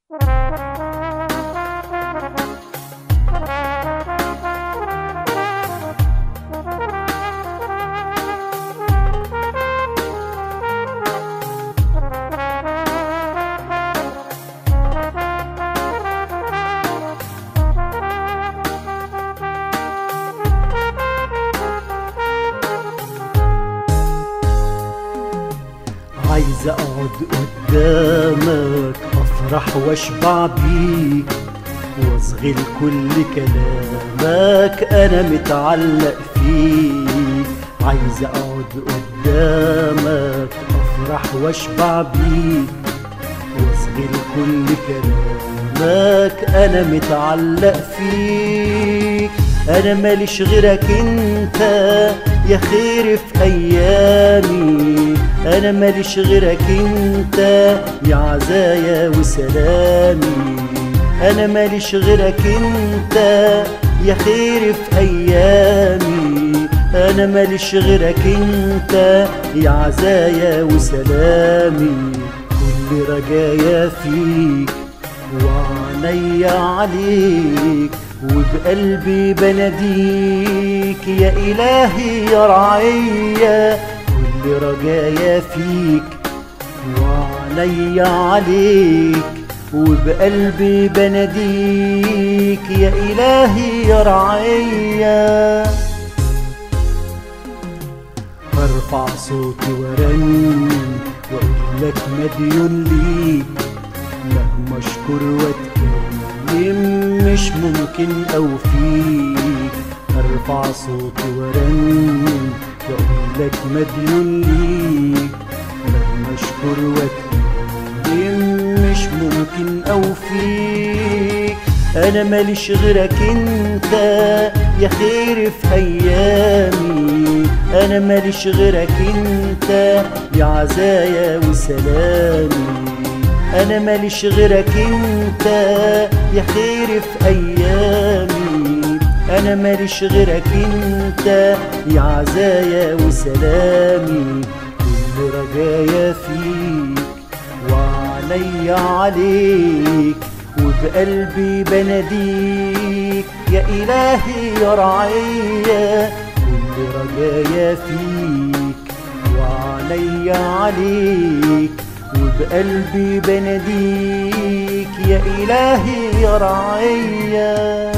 عايز اقعد قدامك افرح واشبع بيك واصغي كل كلامك انا متعلق فيك عايز اقعد قدامك افرح واشبع بيك واصغي كل كلامك انا متعلق فيك انا ماليش غيرك انت يا خير في ايامي انا ماليش غيرك انت يا عزايا وسلامي انا ماليش غيرك انت يا خير في ايامي انا ماليش غيرك انت يا عزايا وسلامي كل رجايا فيك وعينيا عليك وبقلبي بناديك يا إلهي يا رعية كل رجايا فيك وعينيا عليك وبقلبي بناديك يا إلهي يا رعية ارفع صوتي ورنم واقول لك مديون ليك مهما اشكر واتكلم مش ممكن اوفيك ارفع صوتي ورنم واقول لك مديون ليك مهما اشكر واتكلم مش ممكن اوفيك انا ماليش غيرك انت يا خير في ايامي انا ماليش غيرك انت يا عزايا وسلامي انا ماليش غيرك انت يا خير في ايامي انا ماليش غيرك انت يا عزايا وسلامي كل رجايا فيك وعليا عليك وبقلبي بناديك يا إلهي يا رعية كل رجايا فيك وعليا عليك وبقلبي بناديك يا إلهي يا رعية